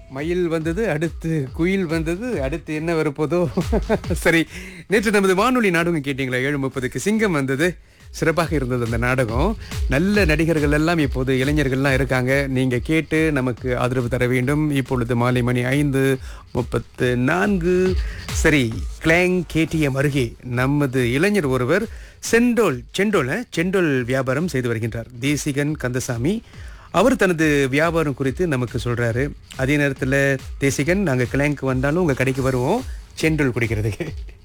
மயில் வந்தது அடுத்து குயில் வந்தது அடுத்து என்ன வரப்போதோ சரி நேற்று நமது வானொலி நாடகம் கேட்டீங்களா ஏழு முப்பதுக்கு சிங்கம் வந்தது சிறப்பாக இருந்தது அந்த நாடகம் நல்ல நடிகர்கள் எல்லாம் இப்போது இளைஞர்கள்லாம் இருக்காங்க நீங்க கேட்டு நமக்கு ஆதரவு தர வேண்டும் இப்பொழுது மாலை மணி ஐந்து முப்பத்து நான்கு சரி கிளாங் கேடிஎம் அருகே நமது இளைஞர் ஒருவர் செண்டோல் செண்டோல செண்டோல் வியாபாரம் செய்து வருகின்றார் தேசிகன் கந்தசாமி அவர் தனது வியாபாரம் குறித்து நமக்கு சொல்றாரு அதே நேரத்தில் தேசிகன் நாங்கள் கிளாங்க்கு வந்தாலும் உங்கள் கடைக்கு வருவோம் செண்டோல் குடிக்கிறதுக்கு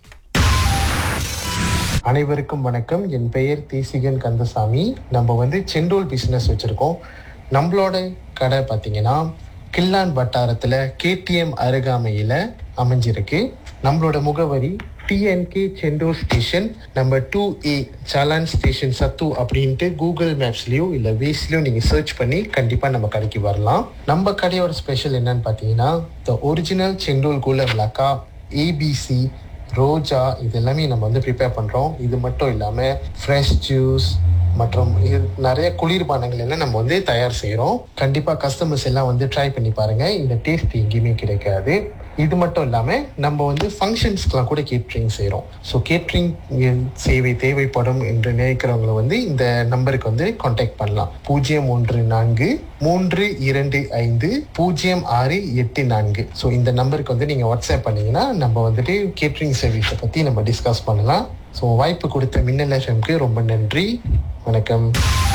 அனைவருக்கும் வணக்கம் என் பெயர் தேசிகன் கந்தசாமி நம்ம வந்து செண்டோல் பிஸ்னஸ் வச்சுருக்கோம் நம்மளோட கடை பார்த்தீங்கன்னா கில்லான் வட்டாரத்தில் கேடிஎம் அருகாமையில் அமைஞ்சிருக்கு நம்மளோட முகவரி டிஎன்கே செண்டோல் ஸ்டேஷன் நம்பர் டூ ஏ சலான் ஸ்டேஷன் சத்து அப்படின்ட்டு கூகுள் மேப்ஸ்லேயோ இல்லை வேஸ்லேயோ நீங்கள் சர்ச் பண்ணி கண்டிப்பாக நம்ம கடைக்கு வரலாம் நம்ம கடையோட ஸ்பெஷல் என்னன்னு பார்த்தீங்கன்னா த ஒரிஜினல் செண்டோல் கூல விளக்கா ஏபிசி ரோஜா இது எல்லாமே நம்ம வந்து ப்ரிப்பேர் பண்ணுறோம் இது மட்டும் இல்லாமல் ஃப்ரெஷ் ஜூஸ் மற்றும் இது நிறைய குளிர்பானங்கள் எல்லாம் நம்ம வந்து தயார் செய்கிறோம் கண்டிப்பாக கஸ்டமர்ஸ் எல்லாம் வந்து ட்ரை பண்ணி பாருங்கள் இந்த டேஸ்ட் எங்கேயுமே கிடைக்காது இது மட்டும் இல்லாமல் நம்ம வந்து ஃபங்க்ஷன்ஸ்க்கெலாம் கூட கேட்ரிங் செய்கிறோம் ஸோ கேட்ரிங் சேவை தேவைப்படும் என்று நினைக்கிறவங்க வந்து இந்த நம்பருக்கு வந்து காண்டாக்ட் பண்ணலாம் பூஜ்ஜியம் ஒன்று நான்கு மூன்று இரண்டு ஐந்து பூஜ்ஜியம் ஆறு எட்டு நான்கு ஸோ இந்த நம்பருக்கு வந்து நீங்கள் வாட்ஸ்அப் பண்ணீங்கன்னா நம்ம வந்துட்டு கேட்ரிங் சர்வீஸை பற்றி நம்ம டிஸ்கஸ் பண்ணலாம் ஸோ வாய்ப்பு கொடுத்த மின்னல் எஃப்எம்க்கு ரொம்ப நன்றி வணக்கம்